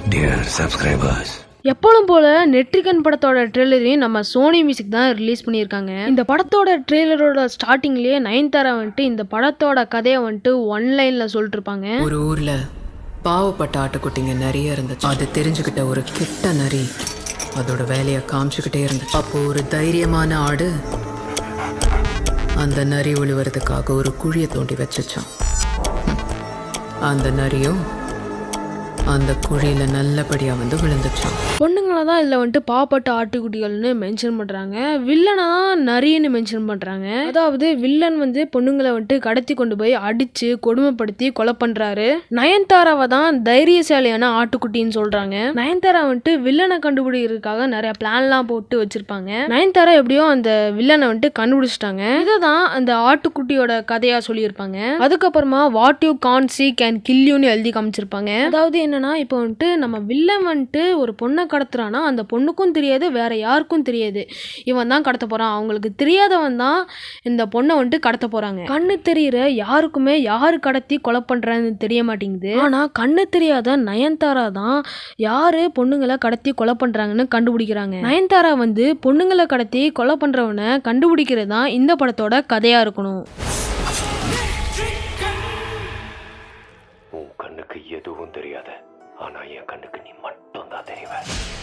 Dear subscribers, எப்பொழுதும் போல நெட்ரிகன் படத்தோட ட்ரெய்லரையும் நம்ம சோனி மியூசிக் தான் ரிலீஸ் பண்ணியிருக்காங்க இந்த படத்தோட ட்ரெய்லரோட ஸ்டார்டிங்லயே நயன்தாரா வந்துட்டு இந்த படத்தோட கதையை வந்துட்டு ஒன் லைன்ல சொல்லிட்டு இருப்பாங்க ஒரு ஊர்ல பாவப்பட்ட ஆட்டுக்குட்டிங்க நிறைய இருந்துச்சு அது தெரிஞ்சுக்கிட்ட ஒரு கிட்ட நரி அதோட வேலையை காமிச்சுக்கிட்டே இருந்துச்சு அப்போ ஒரு தைரியமான ஆடு அந்த நரி உழுவுறதுக்காக ஒரு குழியை தோண்டி வச்சுச்சான் ஹம். அந்த நரியும் அந்த குழியில நல்லபடியா வந்து விழுந்துச்சான் பொண்ணுங்களை தான் இதில் வந்துட்டு பாவப்பட்ட ஆட்டுக்குட்டிகள்னு மென்ஷன் பண்ணுறாங்க வில்லனை தான் நரின்னு மென்ஷன் பண்ணுறாங்க அதாவது வில்லன் வந்து பொண்ணுங்களை வந்துட்டு கடத்தி கொண்டு போய் அடித்து கொடுமைப்படுத்தி கொலை பண்ணுறாரு நயன்தாராவை தான் தைரியசாலியான ஆட்டுக்குட்டின்னு சொல்கிறாங்க நயன்தாரா வந்துட்டு வில்லனை கண்டுபிடிக்கிறதுக்காக நிறைய பிளான்லாம் போட்டு வச்சுருப்பாங்க நயன்தாரா எப்படியோ அந்த வில்லனை வந்துட்டு கண்டுபிடிச்சிட்டாங்க இதை தான் அந்த ஆட்டுக்குட்டியோட கதையாக சொல்லியிருப்பாங்க அதுக்கப்புறமா what you can see can kill யூன்னு எழுதி காமிச்சிருப்பாங்க அதாவது என்னன்னா இப்போ வந்துட்டு நம்ம வில்லன் வந்துட்டு ஒரு பொண்ணை கடத்துறானா அந்த பொண்ணுக்கும் தெரியாது வேற யாருக்கும் தெரியாது இவன் தான் கடத்த போறான் அவங்களுக்கு தெரியாதவன் தான் இந்த பொண்ணை வந்துட்டு கடத்த போறாங்க கண்ணு தெரியிற யாருக்குமே யாரு கடத்தி கொலை பண்றான்னு தெரிய மாட்டேங்குது ஆனா கண்ணு தெரியாத நயன்தாரா தான் யாரு பொண்ணுங்களை கடத்தி கொலை பண்றாங்கன்னு கண்டுபிடிக்கிறாங்க நயன்தாரா வந்து பொண்ணுங்களை கடத்தி கொலை பண்றவனை கண்டுபிடிக்கிறது தான் இந்த படத்தோட கதையா இருக்கணும் உன் கண்ணுக்கு எதுவும் தெரியாது ஆனா என் கண்ணுக்கு நீ மட்டும் தான் தெரிவ